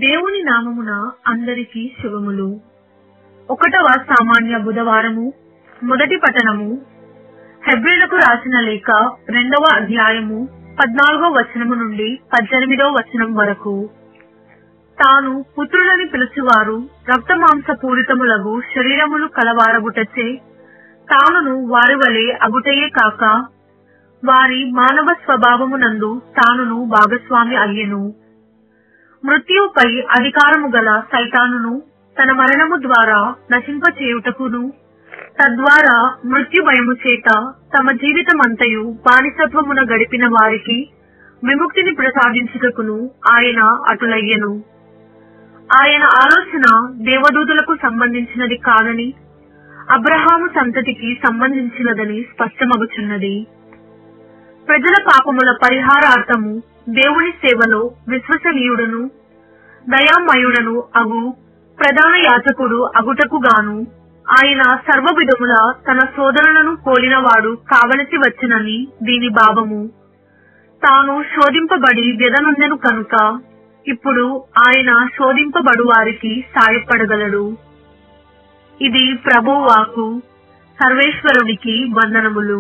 దేవుని నామమున అందరికీ శుభములు ఒకటవ సామాన్య బుధవారము మొదటి పఠనము హెబ్రిలకు రాసిన లేఖ రెండవ అధ్యాయము పద్నాలుగో వచనము నుండి పద్దెనిమిదో వచనం వరకు తాను పుత్రులని పిలుచువారు రక్తమాంస పూరితములగు శరీరములు కలవారగుటచే తానును వారి వలె అగుటయే కాక వారి మానవ స్వభావమునందు తానును భాగస్వామి అయ్యెను మృత్యుపై అధికారము గల సైతానును తన మరణము ద్వారా నశింపచేయుటకును తద్వారా మృత్యు భయము చేత తమ జీవితమంతయు బానిసత్వమున గడిపిన వారికి విముక్తిని ప్రసాదించుటకును ఆయన అటులయ్యెను ఆయన ఆలోచన దేవదూతులకు సంబంధించినది కాదని అబ్రహాము సంతతికి సంబంధించినదని స్పష్టమగుచున్నది ప్రజల పాపముల పరిహారార్థము దేవుని సేవలో విశ్వసనీయుడును దయామయుడను అగు ప్రధాన యాజకుడు అగుటకు గాను ఆయన సర్వవిధముల తన సోదరులను పోలినవాడు కావలసి వచ్చునని దీని భావము తాను శోధింపబడి వ్యధనుందెను కనుక ఇప్పుడు ఆయన శోధింపబడు వారికి సాయపడగలడు ఇది ప్రభువాకు సర్వేశ్వరునికి వందనములు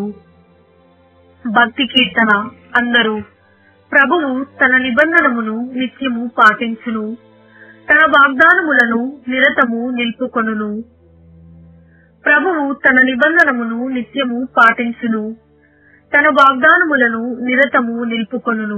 భక్తి కీర్తన అందరూ ప్రభువు తన నిబంధనమును నిత్యము పాటించును తన వాగ్దానములను నిరతము నిలుపుకొనును ప్రభువు తన నిబంధనమును నిత్యము పాటించును తన వాగ్దానములను నిరతము నిలుపుకొనును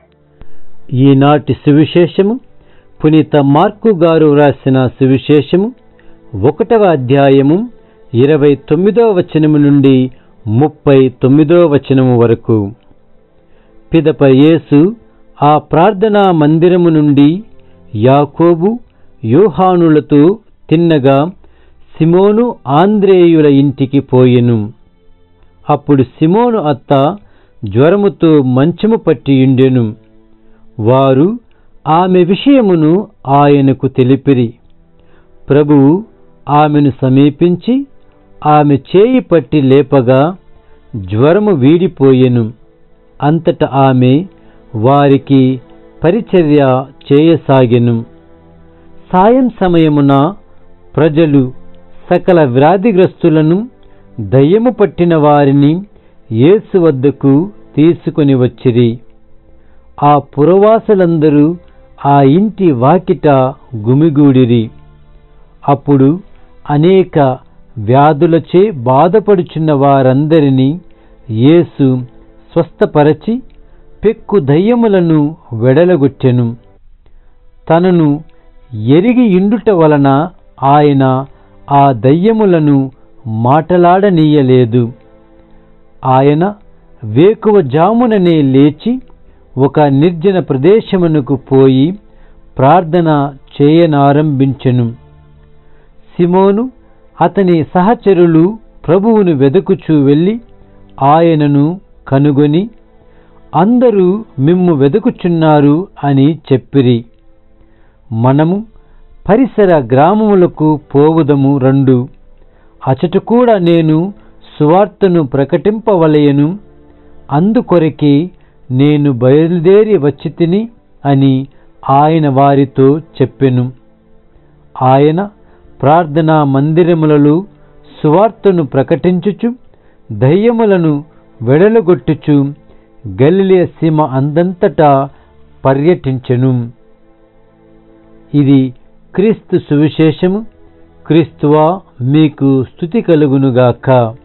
ఈనాటి సువిశేషము పునీత మార్కు గారు రాసిన సువిశేషము ఒకటవ అధ్యాయము ఇరవై తొమ్మిదవ వచనము నుండి ముప్పై తొమ్మిదవ వచనము వరకు పిదప యేసు ఆ ప్రార్థనా మందిరము నుండి యాకోబు యోహానులతో తిన్నగా సిమోను ఆంద్రేయుల ఇంటికి పోయెను అప్పుడు సిమోను అత్త జ్వరముతో మంచము పట్టియుండెను వారు ఆమె విషయమును ఆయనకు తెలిపిరి ప్రభువు ఆమెను సమీపించి ఆమె చేయి పట్టి లేపగా జ్వరము వీడిపోయెను అంతట ఆమె వారికి పరిచర్య చేయసాగెను సాయం సమయమున ప్రజలు సకల వ్యాధిగ్రస్తులను దయ్యము పట్టిన వారిని యేసు వద్దకు తీసుకొని వచ్చిరి ఆ పురవాసులందరూ ఆ ఇంటి వాకిట గుమిగూడిరి అప్పుడు అనేక వ్యాధులచే బాధపడుచున్న వారందరినీ యేసు స్వస్థపరచి పెక్కు దయ్యములను వెడలగొట్టెను తనను ఎరిగి ఇండుట వలన ఆయన ఆ దయ్యములను మాటలాడనీయలేదు ఆయన వేకువ జాముననే లేచి ఒక నిర్జన ప్రదేశమునకు పోయి ప్రార్థన చేయనారంభించెను సిమోను అతని సహచరులు ప్రభువును వెదకుచూ వెళ్ళి ఆయనను కనుగొని అందరూ మిమ్ము వెదకుచున్నారు అని చెప్పిరి మనము పరిసర గ్రామములకు పోవుదము రండు అచట కూడా నేను సువార్తను ప్రకటింపవలయను అందుకొరకే నేను బయలుదేరి వచ్చి తిని అని ఆయన వారితో చెప్పెను ఆయన ప్రార్థనా మందిరములలో సువార్తను ప్రకటించుచు దయ్యములను వెడలగొట్టుచు గలిలే సీమ అందంతటా పర్యటించెను ఇది క్రీస్తు సువిశేషము క్రీస్తువా మీకు స్థుతి కలుగునుగాక